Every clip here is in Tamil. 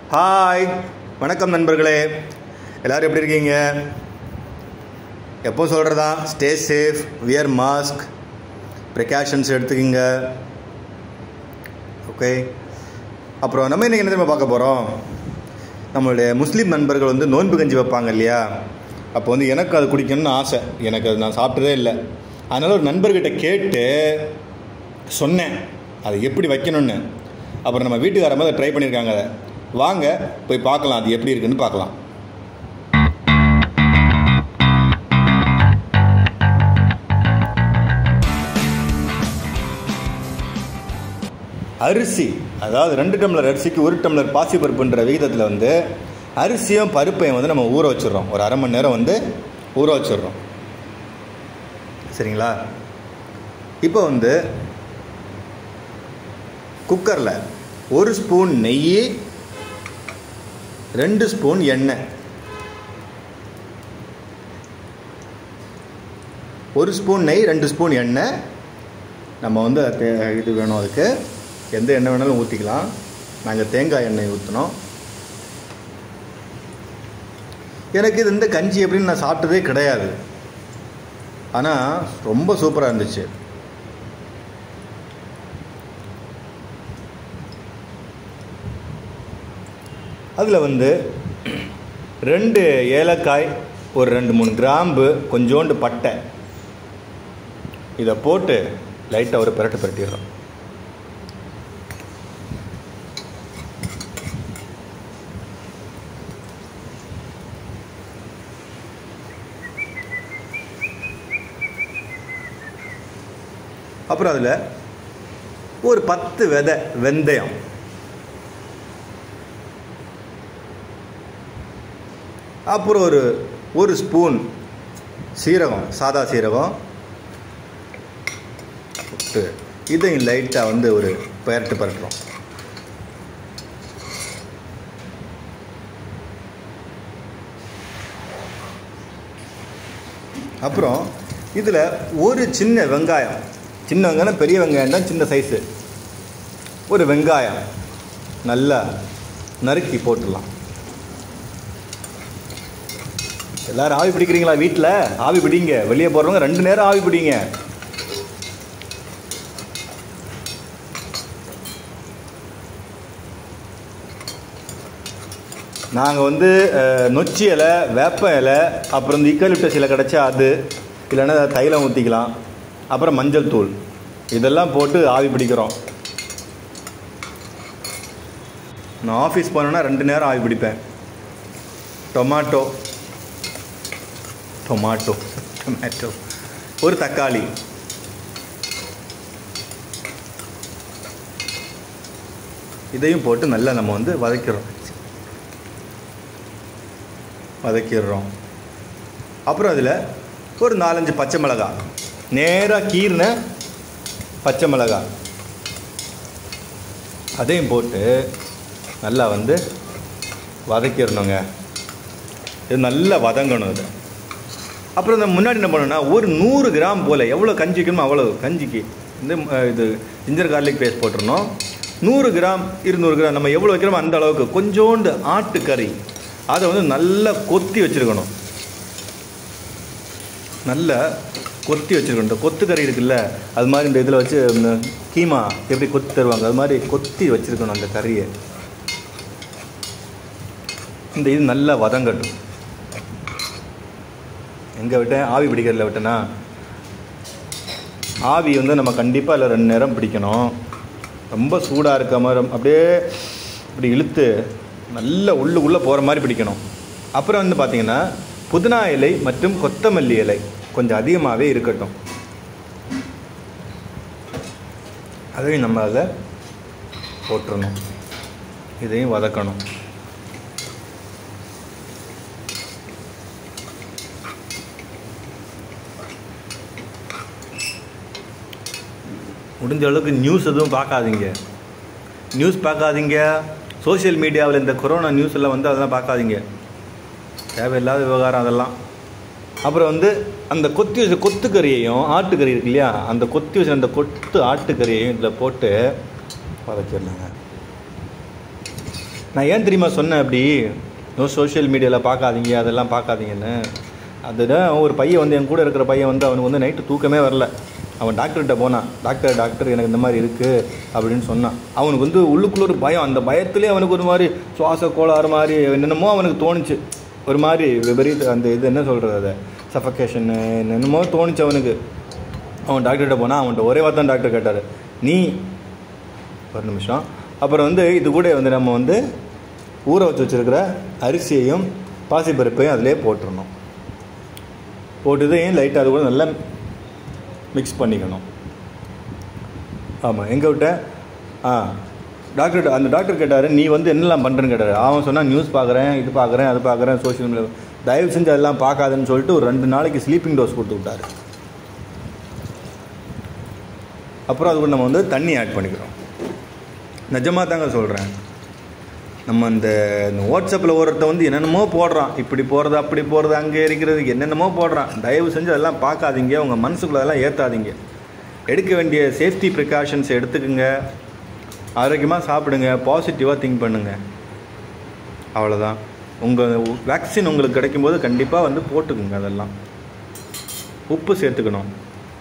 ஹாய் வணக்கம் நண்பர்களே எல்லோரும் எப்படி இருக்கீங்க எப்போ சொல்கிறதா stay safe wear mask precautions எடுத்துக்கிங்க ஓகே அப்புறம் நம்ம இன்றைக்கி என்ன தெரியுமா பார்க்க போகிறோம் நம்மளுடைய முஸ்லீம் நண்பர்கள் வந்து நோன்பு கஞ்சி வைப்பாங்க இல்லையா அப்போ வந்து எனக்கு அது குடிக்கணும்னு ஆசை எனக்கு அது நான் சாப்பிட்டதே இல்லை அதனால் ஒரு நண்பர்கிட்ட கேட்டு சொன்னேன் அது எப்படி வைக்கணும்னு அப்புறம் நம்ம வீட்டுக்கார மாதிரி ட்ரை பண்ணியிருக்காங்க அதை வாங்க போய் பார்க்கலாம் அது எப்படி இருக்குன்னு பார்க்கலாம் அரிசி அதாவது ரெண்டு டம்ளர் அரிசிக்கு ஒரு டம்ளர் பாசிப்பருப்புன்ற விகிதத்தில் வந்து அரிசியும் பருப்பையும் வந்து நம்ம ஊற வச்சிடுறோம் ஒரு அரை மணி நேரம் வந்து ஊற வச்சிடுறோம் சரிங்களா இப்போ வந்து குக்கரில் ஒரு ஸ்பூன் நெய் ரெண்டு ஸ்பூன் எண்ணெய் ஒரு ஸ்பூன் நெய் ரெண்டு ஸ்பூன் எண்ணெய் நம்ம வந்து தே- இது வேணும் அதுக்கு எந்த எண்ணெய் வேணாலும் ஊற்றிக்கலாம் நாங்கள் தேங்காய் எண்ணெய் ஊற்றினோம் எனக்கு இது இந்த கஞ்சி எப்படின்னு நான் சாப்பிட்டதே கிடையாது ஆனால் ரொம்ப சூப்பராக இருந்துச்சு அதில் வந்து ரெண்டு ஏலக்காய் ஒரு ரெண்டு மூணு கிராம்பு கொஞ்சோண்டு பட்டை இதை போட்டு லைட்டாக ஒரு பிரட்டு பிரட்டிடுறோம் அப்புறம் அதில் ஒரு பத்து விதை வெந்தயம் அப்புறம் ஒரு ஒரு ஸ்பூன் சீரகம் சாதா சீரகம் போட்டு இதையும் லைட்டாக வந்து ஒரு பெரட்டு பரட்டுறோம் அப்புறம் இதில் ஒரு சின்ன வெங்காயம் சின்ன வெங்காயம் பெரிய வெங்காயம் தான் சின்ன சைஸு ஒரு வெங்காயம் நல்லா நறுக்கி போட்டுடலாம் எல்லாரும் ஆவி பிடிக்கிறீங்களா வீட்டில் ஆவி பிடிங்க வெளியே போகிறவங்க ரெண்டு நேரம் ஆவி பிடிங்க நாங்கள் வந்து அஹ், நொச்சி இலை வேப்ப இலை அப்புறம் இந்த ஈக்கலிப்டஸ் இலை கிடச்சா அது இல்லைன்னா தைலம் ஊற்றிக்கலாம் அப்புறம் மஞ்சள் தூள் இதெல்லாம் போட்டு ஆவி பிடிக்கிறோம் நான் ஆஃபீஸ் போனேன்னா ரெண்டு நேரம் ஆவி பிடிப்பேன் டொமாட்டோ டொமாட்டோ டொமேட்டோ ஒரு தக்காளி இதையும் போட்டு நல்லா நம்ம வந்து வதக்கிறோம் வதக்கிடுறோம் அப்புறம் அதில் ஒரு நாலஞ்சு பச்சை மிளகாய் நேராக கீர்ன பச்சை மிளகாய் அதையும் போட்டு நல்லா வந்து வதக்கிடணுங்க இது நல்லா வதங்கணும் இது அப்புறம் இந்த முன்னாடி என்ன பண்ணணும்னா ஒரு நூறு கிராம் போல் எவ்வளோ கஞ்சி வைக்கணுமோ அவ்வளோ கஞ்சிக்கு இந்த அஹ், இது ஜிஞ்சர் கார்லிக் பேஸ்ட் போட்டுருணும் நூறு கிராம் இருநூறு கிராம் நம்ம எவ்வளோ வைக்கிறோமோ அந்த அளவுக்கு கொஞ்சோண்டு ஆட்டுக்கறி அதை வந்து நல்லா கொத்தி வச்சுருக்கணும் நல்லா கொத்தி வச்சுருக்கணும் இந்த கொத்து கறி இருக்குல்ல அது மாதிரி இந்த இதில் வச்சு இந்த கீமா எப்படி கொத்தி தருவாங்க அது மாதிரி கொத்தி வச்சுருக்கணும் அந்த கறியை இந்த இது நல்லா வதங்கட்டும் எங்கே விட்டேன் ஆவி பிடிக்கிறதுல விட்டேன்னா ஆவி வந்து நம்ம கண்டிப்பாக இல்லை ரெண்டு நேரம் பிடிக்கணும் ரொம்ப சூடாக இருக்க மாதிரி அப்படியே இப்படி இழுத்து நல்ல உள்ளுக்குள்ளே போகிற மாதிரி பிடிக்கணும் அப்புறம் வந்து பார்த்திங்கன்னா புதினா இலை மற்றும் கொத்தமல்லி இலை கொஞ்சம் அதிகமாகவே இருக்கட்டும் அதையும் நம்ம அதில் போட்டுறணும் இதையும் வதக்கணும் முடிஞ்ச அளவுக்கு நியூஸ் எதுவும் பார்க்காதீங்க நியூஸ் பார்க்காதீங்க சோஷியல் மீடியாவில் இந்த கொரோனா நியூஸ் எல்லாம் வந்து அதெல்லாம் பார்க்காதீங்க தேவையில்லாத விவகாரம் அதெல்லாம் அப்புறம் வந்து அந்த கொத்தி வச்ச கொத்துக்கறியையும் ஆட்டுக்கறி இருக்கு இல்லையா அந்த கொத்தி வச்ச அந்த கொத்து ஆட்டுக்கறியையும் இதில் போட்டு வதக்கிடலாங்க நான் ஏன் தெரியுமா சொன்னேன் அப்படி நோ சோஷியல் மீடியாவில் பார்க்காதீங்க அதெல்லாம் பார்க்காதீங்கன்னு அதுதான் ஒரு பையன் வந்து என் கூட இருக்கிற பையன் வந்து அவனுக்கு வந்து நைட்டு தூக்கமே வரல அவன் டாக்டர்கிட்ட போனான் டாக்டர் டாக்டர் எனக்கு இந்த மாதிரி இருக்குது அப்படின்னு சொன்னான் அவனுக்கு வந்து உள்ளுக்குள்ள ஒரு பயம் அந்த பயத்துலேயே அவனுக்கு ஒரு மாதிரி சுவாச கோளாறு மாதிரி என்னென்னமோ அவனுக்கு தோணுச்சு ஒரு மாதிரி விபரீத அந்த இது என்ன சொல்கிறது அதை சஃபகேஷன் என்னென்னமோ தோணுச்சு அவனுக்கு அவன் டாக்டர்கிட்ட போனால் அவன்கிட்ட ஒரே வார்த்தை டாக்டர் கேட்டார் நீ ஒரு நிமிஷம் அப்புறம் வந்து இது கூட வந்து நம்ம வந்து ஊற வச்சு வச்சுருக்கிற அரிசியையும் பாசிப்பருப்பையும் அதிலே போட்டுடணும் போட்டுதையும் லைட்டாக அது கூட நல்லா மிக்ஸ் பண்ணிக்கணும் ஆமாம் எங்கே விட்ட ஆ டாக்டர் அந்த டாக்டர் கேட்டார் நீ வந்து என்னெல்லாம் பண்ணுறேன்னு கேட்டார் அவன் சொன்னால் நியூஸ் பார்க்குறேன் இது பார்க்குறேன் அது பார்க்குறேன் சோஷியல் மீடியா தயவு செஞ்சு அதெல்லாம் பார்க்காதுன்னு சொல்லிட்டு ஒரு ரெண்டு நாளைக்கு ஸ்லீப்பிங் டோஸ் கொடுத்து விட்டாரு அப்புறம் அது கூட நம்ம வந்து தண்ணி ஆட் பண்ணிக்கிறோம் நிஜமாக தாங்க சொல்கிறேன் நம்ம இந்த இந்த வாட்ஸ்அப்பில் ஒருத்த வந்து என்னென்னமோ போடுறான் இப்படி போகிறது அப்படி போகிறது அங்கே இருக்கிறது என்னென்னமோ போடுறான் தயவு செஞ்சு அதெல்லாம் பார்க்காதீங்க உங்கள் மனசுக்குள்ள அதெல்லாம் ஏற்றாதீங்க எடுக்க வேண்டிய சேஃப்டி ப்ரிகாஷன்ஸ் எடுத்துக்குங்க ஆரோக்கியமாக சாப்பிடுங்க பாசிட்டிவாக திங்க் பண்ணுங்க அவ்வளோதான் உங்கள் வேக்சின் உங்களுக்கு கிடைக்கும்போது கண்டிப்பாக வந்து போட்டுக்குங்க அதெல்லாம் உப்பு சேர்த்துக்கணும்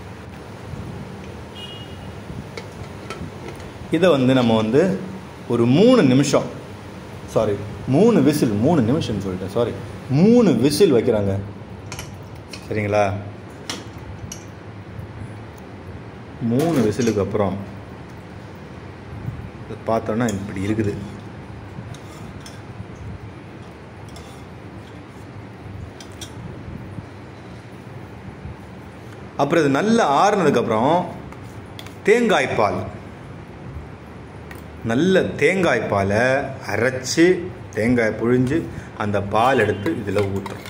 இதை வந்து நம்ம வந்து ஒரு மூணு நிமிஷம் சாரி மூணு விசில் மூணு நிமிஷம்னு சொல்லிட்டேன் சாரி மூணு விசில் வைக்கிறாங்க சரிங்களா மூணு விசிலுக்கு அப்புறம் இது பார்த்தோன்னா இப்படி இருக்குது அப்புறம் இது நல்லா ஆறுனதுக்கப்புறம் தேங்காய் பால் நல்ல தேங்காய் பாலை அரைச்சி தேங்காய் புழிஞ்சு அந்த பால் எடுத்து இதில் ஊற்றுறோம்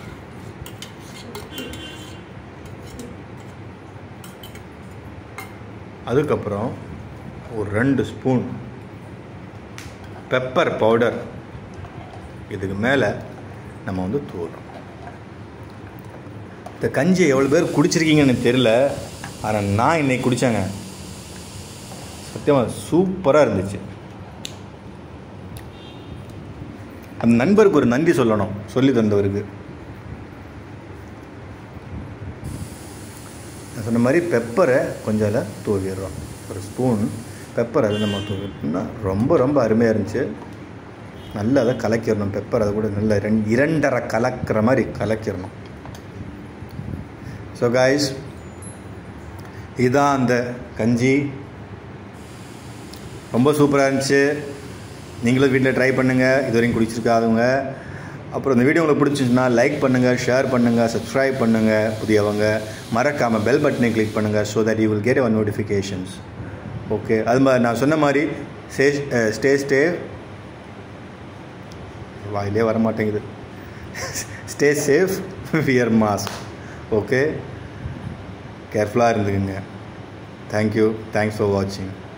அதுக்கப்புறம் ஒரு ரெண்டு ஸ்பூன் பெப்பர் பவுடர் இதுக்கு மேலே நம்ம வந்து தூடுறோம் இந்த கஞ்சி எவ்வளோ பேர் குடிச்சிருக்கீங்கன்னு எனக்கு தெரில ஆனால் நான் இன்னைக்கு குடித்தேங்க சத்தியமாக சூப்பராக இருந்துச்சு அந்த நண்பருக்கு ஒரு நன்றி சொல்லணும் சொல்லி தந்தவருக்கு நான் சொன்ன மாதிரி பெப்பரை கொஞ்சம் அதில் தூவிடுறோம் ஒரு ஸ்பூன் பெப்பர் அதை நம்ம தூவிட்டோம்னா ரொம்ப ரொம்ப அருமையாக இருந்துச்சு நல்லா அதை கலக்கிடணும் பெப்பர் அதை கூட நல்லா ரெண்டு இரண்டரை கலக்கிற மாதிரி கலக்கிடணும் ஸோ காய்ஸ் இதுதான் அந்த கஞ்சி ரொம்ப சூப்பராக இருந்துச்சு நீங்களும் வீட்டில் ட்ரை பண்ணுங்கள் இது வரைக்கும் குடிச்சிருக்காதவங்க அப்புறம் இந்த வீடியோ உங்களுக்கு பிடிச்சிருந்துச்சுன்னா லைக் பண்ணுங்கள் ஷேர் பண்ணுங்கள் சப்ஸ்கிரைப் பண்ணுங்கள் புதியவங்க மறக்காமல் பெல் பட்டனை கிளிக் பண்ணுங்கள் so that you will get our notifications okay அது மாதிரி நான் சொன்ன மாதிரி ஸ்டே ஸ்டே ஸ்டே வாயிலே வர மாட்டேங்குது stay safe wear mask okay கேர்ஃபுல்லாக இருந்துக்குங்க தேங்க்யூ தேங்க்ஸ் ஃபார் வாட்சிங்